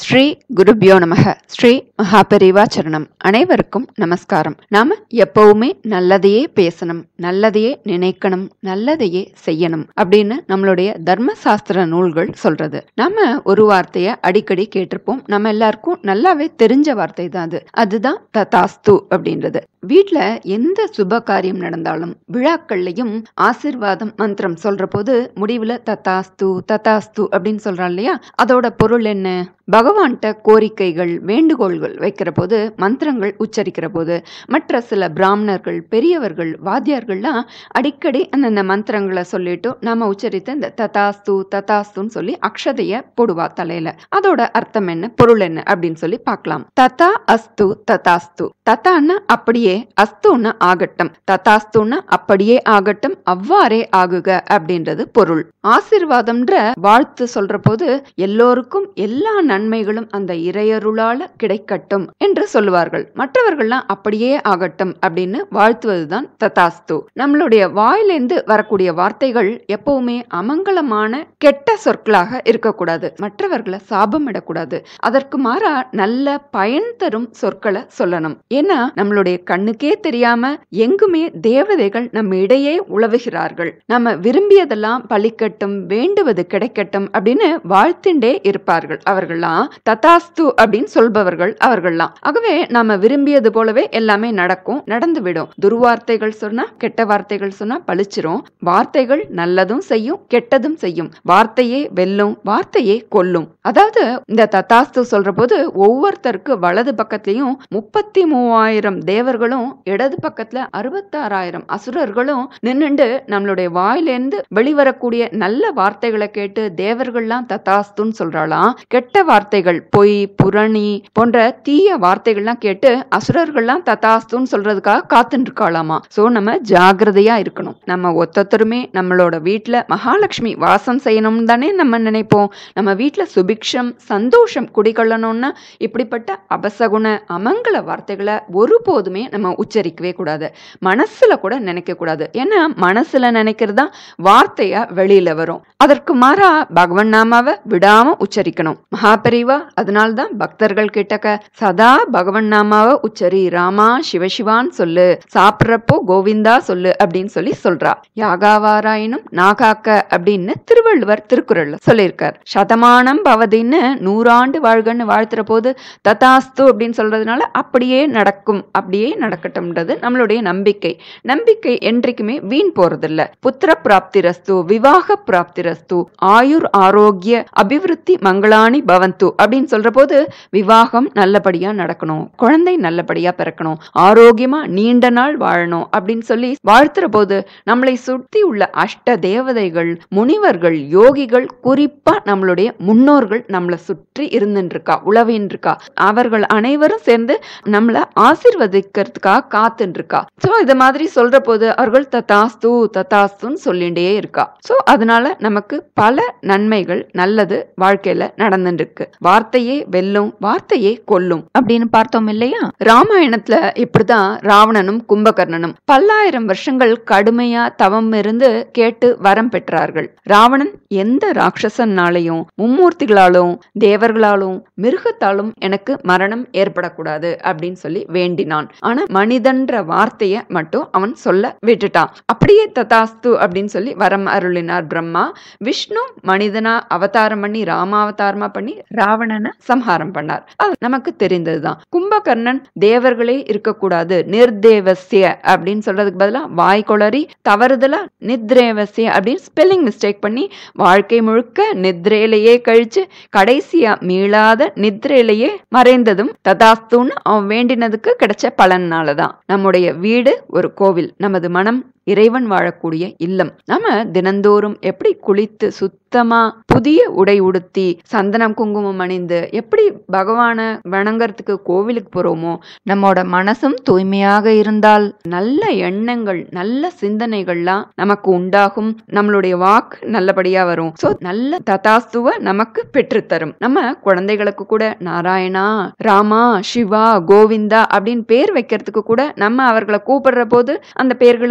ஸ்ரீ குருபியோ நமக ஸ்ரீ மகாபெரிவா சரணம் அனைவருக்கும் நமஸ்காரம் நாம எப்பவுமே நல்லதையே பேசணும் நல்லதையே நினைக்கணும் நல்லதையே செய்யணும் அப்படின்னு நம்மளுடைய தர்ம சாஸ்திர நூல்கள் சொல்றது நாம ஒரு வார்த்தைய அடிக்கடி கேட்டிருப்போம் நம்ம எல்லாருக்கும் நல்லாவே தெரிஞ்ச வார்த்தை தான் அது அதுதான் ததாஸ்து அப்படின்றது வீட்ல எந்த சுப காரியம் நடந்தாலும் விழாக்கள்லயும் ஆசிர்வாதம் மந்திரம் சொல்ற போது முடிவுல ததாஸ்து ததாஸ்து அப்படின்னு சொல்றான் இல்லையா அதோட பொருள் என்ன பகவான்கிட்ட கோரிக்கைகள் வேண்டுகோள்கள் வைக்கிற போது மந்திரங்கள் உச்சரிக்கிற போது மற்ற சில பிராமணர்கள் பெரியவர்கள் வாத்தியார்கள்லாம் அடிக்கடி அந்தந்த மந்திரங்களை சொல்லிட்டு நாம உச்சரித்த இந்த ததாஸ்து ததாஸ்துன்னு சொல்லி அக்ஷதைய போடுவா தலையில அதோட அர்த்தம் என்ன பொருள் என்ன அப்படின்னு சொல்லி பார்க்கலாம் ததா அஸ்து ததாஸ்து ததான்னா அப்படியே அஸ்துன்னா ஆகட்டும் ததாஸ்துன்னா அப்படியே ஆகட்டும் அவ்வாறே ஆகுக அப்படின்றது பொருள் ஆசிர்வாதம்ன்ற வாழ்த்து சொல்ற போது எல்லோருக்கும் எல்லா நன்மைகளும் அந்த இறையருளால கிடைக்கட்டும் என்று சொல்லுவார்கள் மற்றவர்கள்லாம் அப்படியே ஆகட்டும் அப்படின்னு வாழ்த்துவதுதான் ததாஸ்து நம்மளுடைய வாயிலிருந்து வரக்கூடிய வார்த்தைகள் எப்பவுமே அமங்கலமான கெட்ட சொற்களாக இருக்கக்கூடாது மற்றவர்களை சாபம் இடக்கூடாது அதற்கு மாறா நல்ல பயன் தரும் சொற்களை சொல்லணும் ஏன்னா நம்மளுடைய கண்ணுக்கே தெரியாம எங்குமே தேவதைகள் நம்ம இடையே உழவுகிறார்கள் நம்ம விரும்பியதெல்லாம் பழிக்கட்டும் வேண்டுவது கிடைக்கட்டும் அப்படின்னு வாழ்த்திண்டே இருப்பார்கள் அவர்கள்லாம் ததாஸ்து அப்படின்னு சொல்பவர்கள் அவர்கள்லாம் ஆகவே நாம விரும்பியது போலவே எல்லாமே நடக்கும் நடந்து விடும் துர்வார்த்தைகள் சொன்னா கெட்ட வார்த்தைகள் சொன்னா பழிச்சிரும் வார்த்தைகள் நல்லதும் செய்யும் கெட்டதும் செய்யும் வார்த்தையே வெல்லும் வார்த்தையே கொல்லும் அதாவது இந்த ததாஸ்து சொல்ற போது ஒவ்வொருத்தருக்கு வலது பக்கத்துலயும் முப்பத்தி மூவாயிரம் தேவர்களும் இடது பக்கத்துல அறுபத்தாறாயிரம் அசுரர்களும் நின்னுண்டு நம்மளுடைய வாயிலேருந்து வெளிவரக்கூடிய நல்ல வார்த்தைகளை கேட்டு தேவர்கள்லாம் ததாஸ்துன்னு சொல்றாளாம் கெட்ட வார்த்தைகள் பொய் புரணி போன்ற தீய வார்த்தைகள்லாம் கேட்டு அசுரர்கள்லாம் ததாஸ்துன்னு சொல்றதுக்காக காத்துட்டு இருக்காளாமா சோ நம்ம ஜாகிரதையா இருக்கணும் நம்ம ஒத்தொத்தருமே நம்மளோட வீட்டுல மகாலட்சுமி வாசம் செய்யணும்னு தானே நம்ம நினைப்போம் நம்ம வீட்டுல சுபிக்ஷம் சந்தோஷம் குடிகொள்ளணும்னா இப்படிப்பட்ட அபசகுண அமங்கல வார்த்தைகளை ஒருபோதுமே நம்ம உச்சரிக்கவே கூடாது மனசுல கூட நினைக்க கூடாது ஏன்னா மனசுல நினைக்கிறது தான் வார்த்தையா வெளியில வரும் அதற்கு மாறா பகவன் நாமாவை விடாம உச்சரிக்கணும் மகாபெரிவா அதனால்தான் பக்தர்கள் கிட்டக்க சதா பகவன் நாமாவை உச்சரி ராமா சிவசிவான்னு சொல்லு சாப்பிட்றப்போ கோவிந்தா சொல்லு அப்படின்னு சொல்லி சொல்றா யாகாவாராயினும் நாகாக்க அப்படின்னு திருவள்ளுவர் திருக்குறள்ல சொல்லியிருக்கார் சதமானம் பவதின்னு நூறாண்டு வாழ்கன்னு வாழ்த்துற போது ததாஸ்து அப்படின்னு சொல்றதுனால அப்படியே நடக்கும் அப்படியே நடக்கட்டும்ன்றது நம்மளுடைய நம்பிக்கை நம்பிக்கை என்றைக்குமே வீண் போறதில்ல புத்திர பிராப்தி ரஸ்து விவாக பிராப்தி ரஸ்து ஆயுர் ஆரோக்கிய அபிவிருத்தி மங்களானி பவந்து அப்படின்னு சொல்ற போது விவாகம் நல்லபடியா நடக்கணும் குழந்தை நல்லபடியா பிறக்கணும் ஆரோக்கியமா நீண்ட நாள் வாழணும் அப்படின்னு சொல்லி வாழ்த்துற போது நம்மளை சுற்றி உள்ள அஷ்ட தேவதைகள் முனிவர்கள் யோகிகள் குறிப்பா நம்மளுடைய முன்னோர்கள் நம்மளை சுற்றி இருந்துட்டு இருக்கா உழவின் இருக்கா அவர்கள் அனைவரும் சேர்ந்து நம்மள ஆசிர்வதிக்கிறதுக்காக காத்துட்டு இருக்கா சோ இது மாதிரி சொல்ற போது அவர்கள் தத்தாஸ்து தத்தாஸ்துன்னு சொல்லிட்டே இருக்கா சோ அதனால நமக்கு பல நன்மைகள் நல்லது வாழ்க்கையில நடந்துட்டு இருக்கு வார்த்தையே வெல்லும் வார்த்தையே கொல்லும் அப்படின்னு பார்த்தோம் இல்லையா ராமாயணத்துல இப்படிதான் ராவணனும் கும்பகர்ணனும் பல்லாயிரம் வருஷங்கள் கடுமையா தவம் இருந்து கேட்டு வரம் பெற்றார்கள் ராவணன் எந்த ராட்சசனாலையும் மும்மூர்த்திகளாலும் தேவர்களாலும் மிருகத்தாலும் எனக்கு மரணம் ஏற்படக்கூடாது அப்படின்னு சொல்லி வேண்டினான் ஆனா மனிதன்ற வார்த்தைய மட்டும் அவன் சொல்ல விட்டுட்டான் அப்படியே ததாஸ்து அப்படின்னு சொல்லி வரம் அருளினார் பிரம்மா விஷ்ணு மனிதனா அவதாரம் பண்ணி ராமாவதாரமா பண்ணி ராவணனை சம்ஹாரம் பண்ணார் அது நமக்கு தெரிந்ததுதான் கும்பகர்ணன் தேவர்களே இருக்கக்கூடாது நிர்தேவசிய அப்படின்னு சொல்றதுக்கு பதிலா வாய் கொளறி தவறுதலா நித்ரேவசிய அப்படின்னு ஸ்பெல்லிங் மிஸ்டேக் பண்ணி வாழ்க்கை முழுக்க நித்ரையிலேயே கழிச்சு கடைசியா மீளாத நித்ரையிலேயே மறைந்ததும் ததாஸ்துன்னு அவன் வேண்டினதுக்கு கிடைச்ச பலனாலதான் நம்முடைய வீடு ஒரு கோவில் நமது மனம் இறைவன் வாழக்கூடிய இல்லம் நம்ம தினந்தோறும் எப்படி குளித்து சுத்தமா புதிய உடை உடுத்தி சந்தனம் குங்குமம் அணிந்து எப்படி பகவான வணங்கறதுக்கு கோவிலுக்கு போறோமோ நம்மோட மனசும் தூய்மையாக இருந்தால் நல்ல எண்ணங்கள் நல்ல சிந்தனைகள்லாம் நமக்கு உண்டாகும் நம்மளுடைய வாக்கு நல்லபடியா வரும் சோ நல்ல ததாஸ்துவ நமக்கு பெற்றுத்தரும் நம்ம குழந்தைகளுக்கு கூட நாராயணா ராமா சிவா கோவிந்தா அப்படின்னு பேர் வைக்கிறதுக்கு கூட நம்ம அவர்களை கூப்பிடுற போது அந்த பேர்களை வச்சு அழை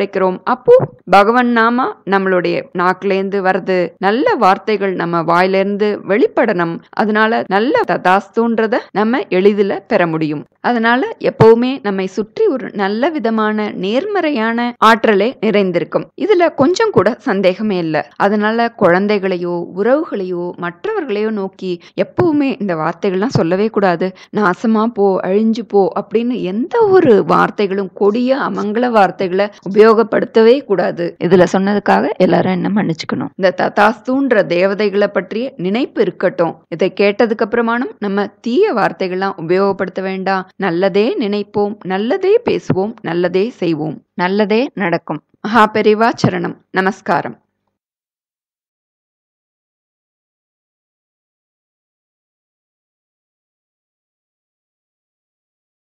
படைக்கிறோம் அப்போ பகவன் நாமா நம்மளுடைய நாக்குலேருந்து வருது நல்ல வார்த்தைகள் நம்ம வாயிலிருந்து வெளிப்படணும் அதனால நல்ல ததாஸ்துன்றத நம்ம எளிதில் பெற முடியும் அதனால எப்பவுமே நம்மை சுற்றி ஒரு நல்ல விதமான நேர்மறையான ஆற்றலே நிறைந்திருக்கும் இதுல கொஞ்சம் கூட சந்தேகமே இல்லை அதனால குழந்தைகளையோ உறவுகளையோ மற்றவர்களையோ நோக்கி எப்பவுமே இந்த வார்த்தைகள்லாம் சொல்லவே கூடாது நாசமா போ அழிஞ்சு போ அப்படின்னு எந்த ஒரு வார்த்தைகளும் கொடிய அமங்கல வார்த்தைகளை உபயோகப்படுத்தவே கூடாது இதுல சொன்னதுக்காக எல்லாரும் என்ன மன்னிச்சுக்கணும் இந்த ததாஸ்துன்ற தேவதைகளை பற்றிய நினைப்பு இருக்கட்டும் இதை கேட்டதுக்கு அப்புறமானும் நம்ம தீய வார்த்தைகள்லாம் உபயோகப்படுத்த வேண்டாம் நல்லதே நினைப்போம் நல்லதே பேசுவோம் நல்லதே செய்வோம் நல்லதே நடக்கும் மகா பெரிவா சரணம் நமஸ்காரம்